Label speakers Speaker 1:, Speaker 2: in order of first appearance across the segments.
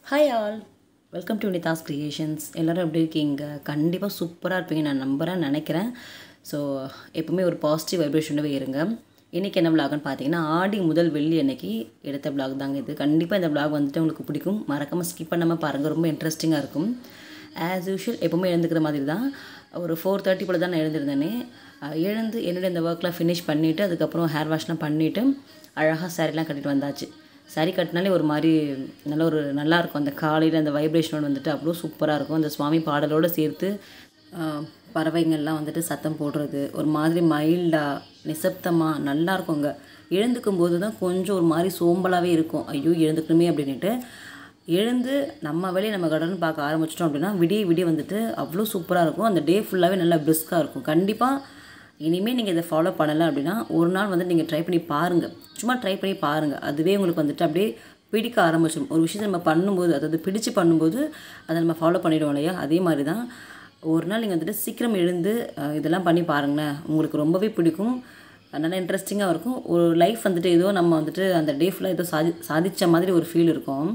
Speaker 1: hi all welcome to Nithas creations எல்லோரும் எப்படி இருக்கீங்க கண்டிப்பாக சூப்பராக இருப்பீங்க நான் நம்புகிறேன் நினைக்கிறேன் ஸோ எப்பவுமே ஒரு பாசிட்டிவ் வைப்ரேஷனவே இருங்க இன்றைக்கி என்ன விலாக்னு பார்த்தீங்கன்னா ஆடி முதல் வெள்ளி அன்னைக்கு எடுத்த விலாக் தாங்க இது கண்டிப்பாக இந்த விலாக் வந்துட்டு உங்களுக்கு பிடிக்கும் மறக்காமல் ஸ்கிப் பண்ணாமல் பாருங்கள் ரொம்ப இன்ட்ரெஸ்டிங்காக இருக்கும் ஆஸ் யூஷுவல் எப்போவுமே எழுந்துக்கிற மாதிரி தான் ஒரு ஃபோர் தேர்ட்டி போல் தான் நான் எழுந்திருந்தேனே அஹ் எழுந்து என்னுடைய இந்த ஒர்க்லாம் ஃபினிஷ் பண்ணிவிட்டு அதுக்கப்புறம் ஹேர் வாஷ்லாம் பண்ணிவிட்டு அழகாக சாரிலாம் கட்டிட்டு வந்தாச்சு சாரி கட்டினாலே ஒரு மாதிரி நல்ல ஒரு நல்லா இருக்கும் அந்த காலையில் அந்த வைப்ரேஷனோட வந்துட்டு அவ்வளோ சூப்பராக இருக்கும் அந்த சுவாமி பாடலோடு சேர்த்து ஆஹ், பறவைங்கள்லாம் வந்துட்டு சத்தம் போடுறது ஒரு மாதிரி மைல்டாக நிசப்தமாக நல்லா இருக்குங்க எழுந்துக்கும் போது தான் கொஞ்சம் ஒரு மாதிரி சோம்பலாகவே இருக்கும் ஐயோ எழுந்துக்கணுமே அப்படின்ட்டு எழுந்து நம்ம வேலையை நம்ம கடன்னு பார்க்க ஆரம்பிச்சிட்டோம் அப்படின்னா விடிய விடிய வந்துட்டு அவ்வளோ சூப்பராக இருக்கும் அந்த டே ஃபுல்லாகவே நல்லா பிரிஸ்காக இருக்கும் கண்டிப்பாக இனிமேல் நீங்கள் இதை ஃபாலோ பண்ணலை அப்படின்னா ஒரு நாள் வந்து நீங்கள் ட்ரை பண்ணி பாருங்கள் சும்மா ட்ரை பண்ணி பாருங்கள் அதுவே உங்களுக்கு வந்துட்டு அப்படியே பிடிக்க ஆரம்பிச்சிடும் ஒரு விஷயத்தை நம்ம பண்ணும்போது அதாவது பிடிச்சு பண்ணும்போது அதை நம்ம ஃபாலோ பண்ணிடுவோம் இல்லையா அதே மாதிரி தான் ஒரு நாள் நீங்கள் வந்துட்டு சீக்கிரம் எழுந்து அஹ், இதெல்லாம் பண்ணி பாருங்களேன் உங்களுக்கு ரொம்பவே பிடிக்கும் நல்லா இன்ட்ரெஸ்டிங்காக இருக்கும் ஒரு லைஃப் வந்துட்டு ஏதோ நம்ம வந்துட்டு அந்த டே ஃபுல்லாக ஏதோ சாதி சாதித்த மாதிரி ஒரு ஃபீல் இருக்கும்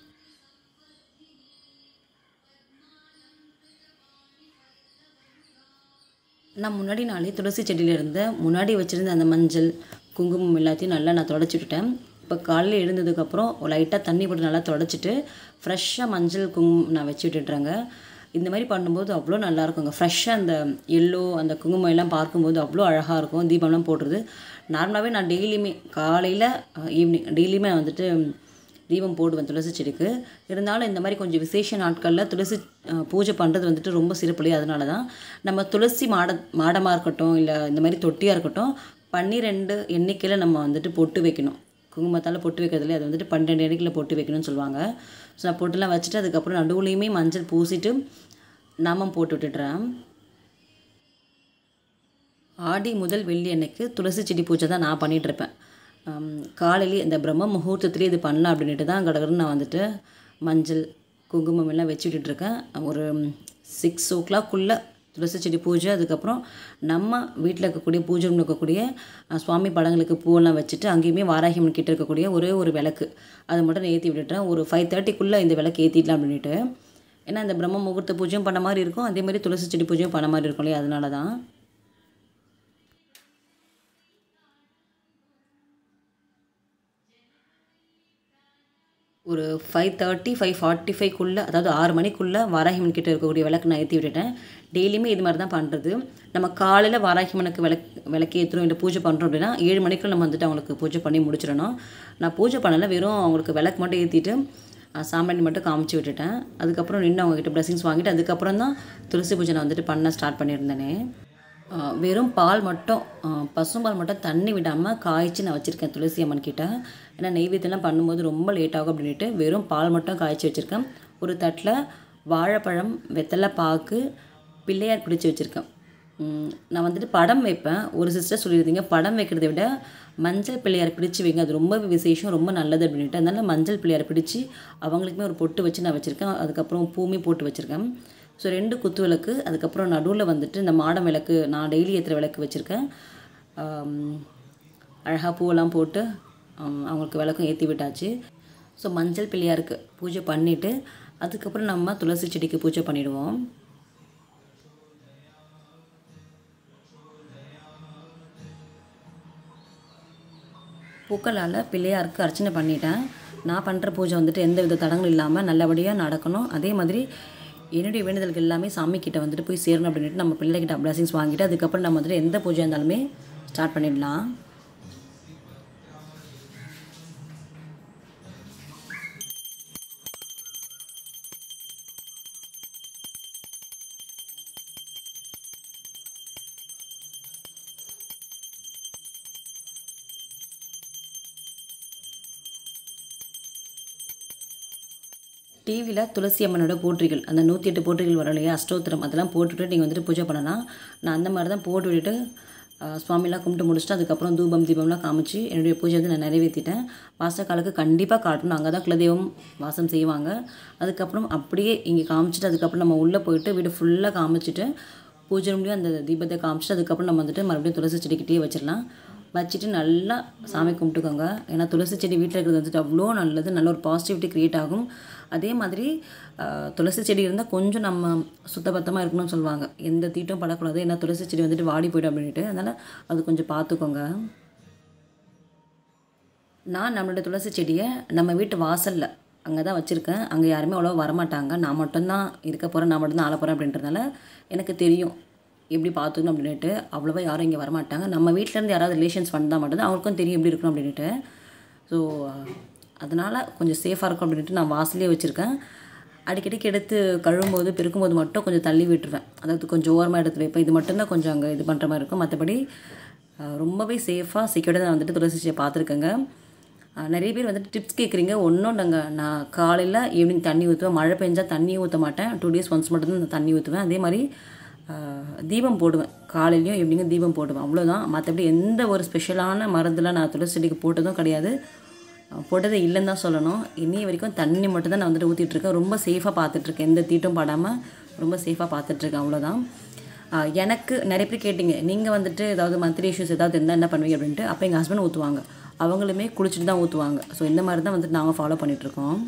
Speaker 1: நான் முன்னாடி நாளே துளசி செடியில் இருந்த முன்னாடி வச்சுருந்த அந்த மஞ்சள் குங்குமம் எல்லாத்தையும் நல்லா நான் தொடச்சி விட்டுட்டேன் இப்போ காலையில் எழுந்ததுக்கப்புறம் லைட்டாக தண்ணி போட்டு நல்லா தொடச்சிட்டு ஃப்ரெஷ்ஷாக மஞ்சள் குங்குமம் நான் வச்சு விட்டுட்றேங்க இந்த மாதிரி பண்ணும்போது அவ்வளோ நல்லா இருக்குங்க ஃப்ரெஷ்ஷாக அந்த எல்லோ அந்த குங்குமம் எல்லாம் பார்க்கும்போது அவ்வளோ அழகாக இருக்கும் தீபம்லாம் போடுறது நார்மலாகவே நான் டெய்லியுமே காலையில் ஈவினிங் டெய்லியுமே நான் வந்துட்டு தீபம் போடுவேன் துளசி செடிக்கு இருந்தாலும் இந்த மாதிரி கொஞ்சம் விசேஷ நாட்களில் துளசி அஹ், பூஜை பண்ணுறது வந்துட்டு ரொம்ப சிறப்புலையே அதனால தான் நம்ம துளசி மாட மாடமாக இருக்கட்டும் இல்லை இந்த மாதிரி தொட்டியாக இருக்கட்டும் பன்னிரெண்டு எண்ணிக்கையில் நம்ம வந்துட்டு பொட்டு வைக்கணும் குங்குமத்தால் பொட்டு வைக்கிறதுல அது வந்துட்டு பன்னெண்டு எண்ணிக்கையில் பொட்டு வைக்கணும்னு சொல்லுவாங்க ஸோ நான் பொட்டுலாம் வச்சுட்டு அதுக்கப்புறம் நடுவுலையுமே மஞ்சள் பூசிட்டு நாமம் போட்டு விட்டுடுறேன் ஆடி முதல் வெள்ளி அன்னைக்கு துளசி செடி பூஜை தான் நான் பண்ணிட்டு இருப்பேன் ஆம், காலையிலே இந்த பிரம்ம முகூர்த்தத்துலேயே இது பண்ணலாம் அப்படின்ட்டு தான் கடகடன்னு நான் வந்துட்டு மஞ்சள் குங்குமம் எல்லாம் வச்சு விட்டுட்டு இருக்கேன் ஒரு சிக்ஸ் ஓ கிளாக்குள்ளே துளசி செடி பூஜை அதுக்கப்புறம் நம்ம வீட்டில் இருக்கக்கூடிய பூஜை ரூமில் இருக்கக்கூடிய அஹ், சுவாமி படங்களுக்கு பூவெல்லாம் வச்சுட்டு அங்கேயுமே வாராகியம்மன் கிட்ட இருக்கக்கூடிய ஒரே ஒரு விளக்கு அதை மட்டும் ஏற்றி விட்டுட்டேன் ஒரு ஃபைவ் தேர்ட்டிக்குள்ளே இந்த விளக்கு ஏற்றிடலாம் அப்படின்ட்டு ஏன்னா இந்த பிரம்ம முகூர்த்த பூஜையும் பண்ண மாதிரி இருக்கும் அதே மாதிரி துளசி செடி பூஜையும் பண்ண மாதிரி இருக்கும் இல்லையா அதனால தான் ஒரு ஃபைவ் தேர்ட்டி ஃபைவ் ஃபார்ட்டி ஃபைவ்க்குள்ளே அதாவது ஆறு மணிக்குள்ளே வாராகிமன் கிட்ட இருக்கக்கூடிய விளக்கு நான் ஏற்றி விட்டுட்டேன் டெய்லியுமே இது மாதிரி தான் பண்ணுறது நம்ம காலையில் வாராகிமனுக்கு விளக்கு விளக்கு ஏற்றுறோம் இல்லை பூஜை பண்ணுறோம் அப்படின்னா ஏழு மணிக்குள்ள நம்ம வந்துட்டு அவங்களுக்கு பூஜை பண்ணி முடிச்சிடணும் நான் பூஜை பண்ணலை வெறும் அவங்களுக்கு விளக்கு மட்டும் ஏற்றிட்டு சாம்பிராணி மட்டும் காமிச்சு விட்டுட்டேன் அதுக்கப்புறம் நின்று அவங்ககிட்ட பிளஸிங்ஸ் வாங்கிட்டு அதுக்கப்புறம் தான் துளசி பூஜை நான் வந்துட்டு பண்ண ஸ்டார்ட் பண்ணியிருந்தேனே ஆஹ் வெறும் பால் மட்டும் ஆஹ் பசும்பால் மட்டும் தண்ணி விடாமல் காய்ச்சி நான் வச்சுருக்கேன் துளசி அம்மன் கிட்ட ஏன்னா நெய்வேத்தியெல்லாம் பண்ணும்போது ரொம்ப லேட் ஆகும் அப்படின்ட்டு வெறும் பால் மட்டும் காய்ச்சி வச்சுருக்கேன் ஒரு தட்டில் வாழைப்பழம் வெத்தலை பாக்கு பிள்ளையார் பிடிச்சி வச்சுருக்கேன் உம், நான் வந்துட்டு படம் வைப்பேன் ஒரு சிஸ்டர் சொல்லியிருந்தீங்க படம் வைக்கிறதை விட மஞ்சள் பிள்ளையார் பிடிச்சி வைங்க அது ரொம்ப விசேஷம் ரொம்ப நல்லது அப்படின்ட்டு அதனால மஞ்சள் பிள்ளையார் பிடிச்சி அவங்களுக்குமே ஒரு பொட்டு வச்சு நான் வச்சுருக்கேன் அதுக்கப்புறம் பூமி போட்டு வச்சுருக்கேன் ஸோ ரெண்டு குத்து விளக்கு அதுக்கப்புறம் நடுவில் வந்துட்டு இந்த மாடம் விளக்கு நான் டெய்லி ஏற்றுற விளக்கு வச்சுருக்கேன் அழகாக பூவெல்லாம் போட்டு ஆம், அவங்களுக்கு விளக்கும் ஏற்றி விட்டாச்சு ஸோ மஞ்சள் பிள்ளையாருக்கு பூஜை பண்ணிவிட்டு அதுக்கப்புறம் நம்ம துளசி செடிக்கு பூஜை பண்ணிடுவோம் பூக்களால் பிள்ளையாருக்கு அர்ச்சனை பண்ணிட்டேன் நான் பண்ணுற பூஜை வந்துட்டு எந்த வித தடங்களும் இல்லாமல் நல்லபடியாக நடக்கணும் அதே மாதிரி என்னுடைய வேண்டுதல்கள் எல்லாமே சாமி கிட்ட வந்துட்டு போய் சேரணும் அப்படின்ட்டு நம்ம பிள்ளைகிட்ட பிளஸிங்ஸ் வாங்கிட்டு அதுக்கப்புறம் நம்ம வந்துட்டு எந்த பூஜை இருந்தாலுமே ஸ்டார்ட் பண்ணிடலாம் டிவியில் துளசி அம்மனோட போற்றிகள் அந்த நூற்றி எட்டு போற்றிகள் வரும் இல்லையா அஷ்டோத்திரம் அதெல்லாம் போட்டுவிட்டு நீங்கள் வந்துட்டு பூஜை பண்ணலாம் நான் அந்த மாதிரி தான் போட்டு விட்டுட்டு ஆஹ், சுவாமிலாம் கும்பிட்டு முடிச்சுட்டு அதுக்கப்புறம் தூபம் தீபம்லாம் காமிச்சு என்னுடைய பூஜை வந்து நான் நிறைவேற்றிட்டேன் வாசக்காலுக்கு கண்டிப்பாக காட்டணும் அங்கே தான் குலதெய்வம் வாசம் செய்வாங்க அதுக்கப்புறம் அப்படியே இங்கே காமிச்சிட்டு அதுக்கப்புறம் நம்ம உள்ளே போயிட்டு வீடு ஃபுல்லாக காமிச்சிட்டு பூஜை ரூம்லேயும் அந்த தீபத்தை காமிச்சிட்டு அதுக்கப்புறம் நம்ம வந்துட்டு மறுபடியும் துளசி செடிக்கிட்டே வச்சிடலாம் வச்சுட்டு நல்லா சாமி கும்பிட்டுக்கோங்க ஏன்னா துளசி செடி வீட்டில் இருக்கிறது வந்துட்டு அவ்வளோ நல்லது நல்ல ஒரு பாசிட்டிவிட்டி க்ரியேட் ஆகும் அதே மாதிரி ஆஹ், துளசி செடி இருந்தால் கொஞ்சம் நம்ம சுத்தபத்தமாக இருக்கணும்னு சொல்லுவாங்க எந்த தீட்டும் படக்கூடாது ஏன்னா துளசி செடி வந்துட்டு வாடி போய்டும் அப்படின்ட்டு அதனால் அது கொஞ்சம் பார்த்துக்கோங்க நான் நம்மளோட துளசி செடியை நம்ம வீட்டு வாசலில் அங்கே தான் வச்சுருக்கேன் அங்கே யாருமே அவ்வளோ வரமாட்டாங்க நான் மட்டும்தான் இருக்க போகிறேன் நான் மட்டும்தான் ஆள போகிறேன் அப்படின்றதுனால எனக்கு தெரியும் எப்படி பார்த்துக்கணும் அப்படின்ட்டு அவ்வளோவா யாரும் இங்கே வரமாட்டாங்க நம்ம வீட்டிலேருந்து யாராவது ரிலேஷன்ஸ் வந்தால் மட்டும்தான் அவங்களுக்கும் தெரியும் எப்படி இருக்கணும் அப்படின்ட்டு ஸோ அதனால் கொஞ்சம் சேஃபாக இருக்கும் அப்படின்ட்டு நான் வாசலே வச்சுருக்கேன் அடிக்கடிக்கு எடுத்து கழுவும்போது பெருக்கும்போது மட்டும் கொஞ்சம் தள்ளி விட்டுருவேன் அதாவது கொஞ்சம் ஓரமாக எடுத்து வைப்பேன் இது மட்டும்தான் கொஞ்சம் அங்கே இது பண்ணுற மாதிரி இருக்கும் மற்றபடி அஹ், ரொம்பவே சேஃபாக செக்யூர்டாக நான் வந்துட்டு துளசி செடியை பார்த்துருக்கேங்க அஹ், நிறைய பேர் வந்துட்டு டிப்ஸ் கேட்குறீங்க ஒன்றும் நாங்கள் நான் காலையில் ஈவினிங் தண்ணி ஊற்றுவேன் மழை பெஞ்சால் தண்ணியும் ஊற்ற மாட்டேன் டூ டேஸ் ஒன்ஸ் மட்டும்தான் நான் தண்ணி ஊற்றுவேன் அதே மாதிரி அஹ், தீபம் போடுவேன் காலையிலையும் ஈவினிங்கும் தீபம் போடுவேன் அவ்வளோதான் மற்றபடி எந்த ஒரு ஸ்பெஷலான மருந்துலாம் நான் துளசி செடிக்கு போட்டதும் கிடையாது அஹ், போட்டதே இல்லைன்னு தான் சொல்லணும் இன்னி வரைக்கும் தண்ணி மட்டும் தான் நான் வந்துட்டு ஊற்றிட்டு இருக்கேன் ரொம்ப சேஃபாக பார்த்துட்ருக்கேன் எந்த தீட்டும் படாமல் ரொம்ப சேஃபாக பார்த்துட்ருக்கேன் அவ்வளோதான் ஆஹ் எனக்கு நிறைய பேர் கேட்டிங்க நீங்கள் வந்துட்டு ஏதாவது மந்த்லி இஷ்யூஸ் ஏதாவது இருந்தால் என்ன பண்ணுவீங்க அப்படின்ட்டு அப்போ எங்கள் ஹஸ்பண்ட் ஊற்றுவாங்க அவங்களுமே குளிச்சுட்டு தான் ஊற்றுவாங்க ஸோ இந்த மாதிரி தான் வந்துட்டு நாங்கள் ஃபாலோ பண்ணிகிட்ருக்கோம்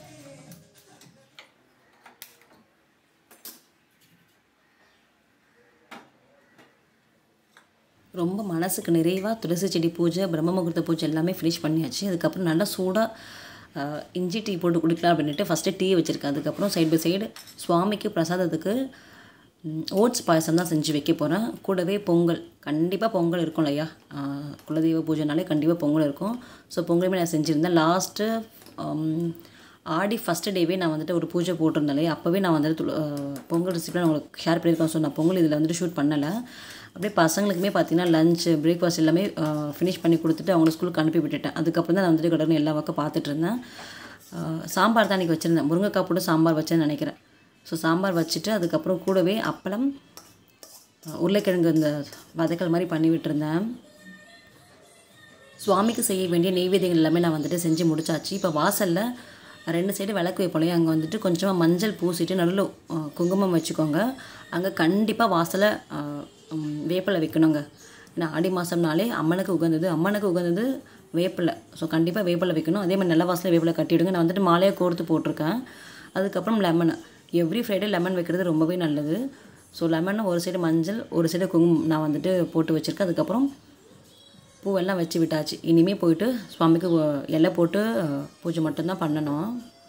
Speaker 1: ரொம்ப மனசுக்கு நிறைவாக துளசி செடி பூஜை பிரம்ம முகூர்த்த பூஜை எல்லாமே ஃபினிஷ் பண்ணியாச்சு அதுக்கப்புறம் நல்லா சூடாக இஞ்சி டீ போட்டு குடிக்கலாம் அப்படின்ட்டு ஃபஸ்ட்டு டீ வச்சுருக்கேன் அதுக்கப்புறம் சைடு பை சைடு சுவாமிக்கு பிரசாதத்துக்கு ஓட்ஸ் பாயசம் தான் செஞ்சு வைக்க போகிறேன் கூடவே பொங்கல் கண்டிப்பாக பொங்கல் இருக்கும் இல்லையா ஆஹ் குலதெய்வ பூஜைனாலே கண்டிப்பாக பொங்கல் இருக்கும் ஸோ பொங்கலுமே நான் செஞ்சுருந்தேன் லாஸ்ட்டு ஆடி ஃபஸ்ட்டு டேவே நான் வந்துட்டு ஒரு பூஜை போட்டிருந்தேன் இல்லையா அப்போவே நான் வந்துட்டு துள- ஆஹ் பொங்கல் ரெசிபியில் நான் உங்களுக்கு ஷேர் பண்ணியிருக்கேன் ஸோ நான் பொங்கல் இதில் வந்துட்டு ஷூட் பண்ணலை அப்படியே பசங்களுக்குமே பார்த்தீங்கன்னா லஞ்ச் பிரேக்ஃபாஸ்ட் எல்லாமே ஃபினிஷ் பண்ணி கொடுத்துட்டு அவங்கள ஸ்கூலுக்கு அனுப்பி விட்டுட்டேன் அதுக்கப்புறம் தான் நான் வந்துட்டு கடற்கரை எல்லா பக்கம் பார்த்துட்டு இருந்தேன் ஆஹ் சாம்பார் தான் அன்றைக்கி வச்சுருந்தேன் முருங்கைக்காய் போட்டு சாம்பார் வச்சேன்னு நினைக்கிறேன் ஸோ சாம்பார் வச்சுட்டு அதுக்கப்புறம் கூடவே அப்பளம் ஆஹ் உருளைக்கிழங்கு இந்த வதக்கல் மாதிரி பண்ணி விட்டுருந்தேன் சுவாமிக்கு செய்ய வேண்டிய நெய்வேத்தியங்கள் எல்லாமே நான் வந்துட்டு செஞ்சு முடிச்சாச்சு இப்போ வாசலில் ரெண்டு சைடு விளக்கு வைப்போலையே அங்கே வந்துட்டு கொஞ்சமாக மஞ்சள் பூசிட்டு நடுவில் அஹ், குங்குமம் வச்சுக்கோங்க அங்கே கண்டிப்பாக வாசலை அஹ், உம், வேப்பிலை வைக்கணுங்க ஏன்னா ஆடி மாதம்னாலே அம்மனுக்கு உகந்தது அம்மனுக்கு உகந்தது வேப்பிலை ஸோ கண்டிப்பாக வேப்பிலை வைக்கணும் அதே மாதிரி நல்ல வாசலில் வேப்பிலை கட்டிவிடுங்க நான் வந்துட்டு மாலையை கோர்த்து போட்டிருக்கேன் அதுக்கப்புறம் லெமன் எவ்ரி ஃப்ரைடே லெமன் வைக்கிறது ரொம்பவே நல்லது ஸோ லெமன் ஒரு சைடு மஞ்சள் ஒரு சைடு குங்குமம் நான் வந்துட்டு போட்டு வச்சுருக்கேன் அதுக்கப்புறம் பூவெல்லாம் வச்சு விட்டாச்சு இனிமேல் போயிட்டு சுவாமிக்கு ஒ- இலை போட்டு அஹ், பூஜை மட்டும்தான் பண்ணணும்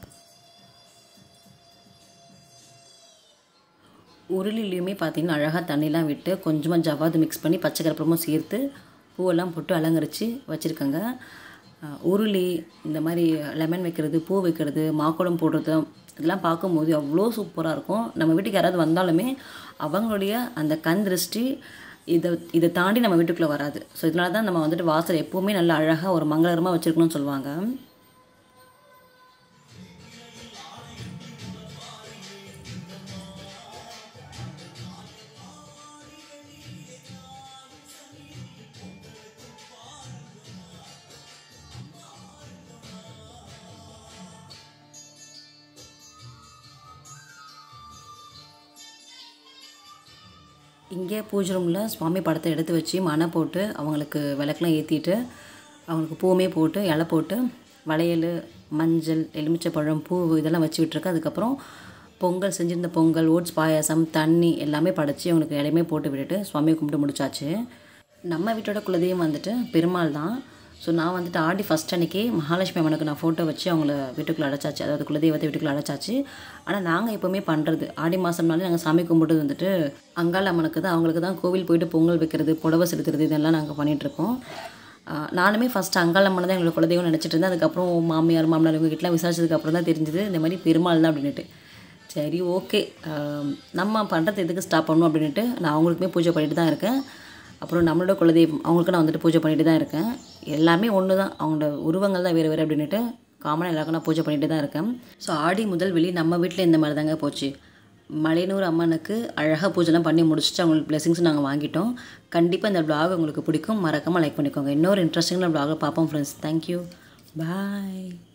Speaker 1: உருளிலையுமே பார்த்தீங்கன்னா அழகாக தண்ணிலாம் விட்டு கொஞ்சமாக ஜவ்வாது மிக்ஸ் பண்ணி பச்சை கருப்பமும் சேர்த்து பூவெல்லாம் போட்டு அலங்கரித்து வச்சுருக்கேங்க அஹ், உருளி இந்த மாதிரி லெமன் வைக்கிறது பூ வைக்கிறது மாக்குளம் போடுறது இதெல்லாம் பார்க்கும்போது அவ்வளோ சூப்பராக இருக்கும் நம்ம வீட்டுக்கு யாராவது வந்தாலுமே அவங்களுடைய அந்த கண் திருஷ்டி இதை இதை தாண்டி நம்ம வீட்டுக்குள்ளே வராது ஸோ இதனால தான் நம்ம வந்துட்டு வாசல் எப்போவுமே நல்லா அழகாக ஒரு மங்களகரமாக வச்சுருக்கணும்னு சொல்லுவாங்க இங்கே பூஜை ரூமில் சுவாமி படத்தை எடுத்து வச்சு மனை போட்டு அவங்களுக்கு விளக்கெலாம் ஏற்றிட்டு அவங்களுக்கு பூவுமே போட்டு இலை போட்டு வளையல் மஞ்சள் எலுமிச்சைப்பழம் பூ இதெல்லாம் வச்சு விட்டுருக்கேன் அதுக்கப்புறம் பொங்கல் செஞ்சிருந்த பொங்கல் ஓட்ஸ் பாயாசம் தண்ணி எல்லாமே படைச்சி அவங்களுக்கு இலையுமே போட்டு விட்டுட்டு சுவாமியை கும்பிட்டு முடிச்சாச்சு நம்ம வீட்டோட குலதெய்வம் வந்துட்டு பெருமாள் தான் ஸோ நான் வந்துட்டு ஆடி ஃபஸ்ட் அன்னைக்கு மகாலட்சுமி அம்மனுக்கு நான் ஃபோட்டோ வச்சு அவங்கள வீட்டுக்குள்ளே அடைச்சாச்சு அதாவது குலதெய்வத்தை வீட்டுக்குள்ளே அடைச்சாச்சு ஆனால் நாங்கள் எப்போவுமே பண்ணுறது ஆடி மாதம்னாலே நாங்கள் சாமி கும்பிட்டு வந்துட்டு அங்காள அம்மனுக்கு தான் அவங்களுக்கு தான் கோவில் போயிட்டு பொங்கல் வைக்கிறது புடவை செலுத்துறது இதெல்லாம் நாங்கள் பண்ணிகிட்ருக்கோம் நானுமே ஃபஸ்ட்டு அங்காள அம்மனை தான் எங்களோட குலதெய்வம் நினச்சிட்டு இருந்தேன் அதுக்கப்புறம் மாமியார் மாமனார் இவங்க கிட்டலாம் விசாரிச்சதுக்கு அப்புறம் தான் தெரிஞ்சுது இந்த மாதிரி பெருமாள் தான் அப்படின்ட்டு சரி ஓகே நம்ம பண்ணுறது எதுக்கு ஸ்டாப் பண்ணணும் அப்படின்ட்டு நான் அவங்களுக்குமே பூஜை பண்ணிட்டு தான் இருக்கேன் அப்புறம் நம்மளோட குலதெய்வம் அவங்களுக்கு நான் வந்துட்டு பூஜை பண்ணிட்டு தான் இருக்கேன் எல்லாமே ஒன்று தான் அவங்களோட உருவங்கள் தான் வேறு வேறு அப்படின்ட்டு காமனாக எல்லாருக்கும் நான் பூஜை பண்ணிட்டு தான் இருக்கேன் ஸோ ஆடி முதல் வெளி நம்ம வீட்டில் இந்த மாதிரி தாங்க போச்சு மலையனூர் அம்மனுக்கு அழகாக பூஜைலாம் பண்ணி முடிச்சுட்டு அவங்களுக்கு பிளெஸிங்ஸ் நாங்கள் வாங்கிட்டோம் கண்டிப்பாக இந்த vlog உங்களுக்கு பிடிக்கும் மறக்காமல் லைக் பண்ணிக்கோங்க இன்னொரு இன்ட்ரெஸ்டிங்கான vlog பார்ப்போம் ஃப்ரெண்ட்ஸ் தேங்க்யூ பாய்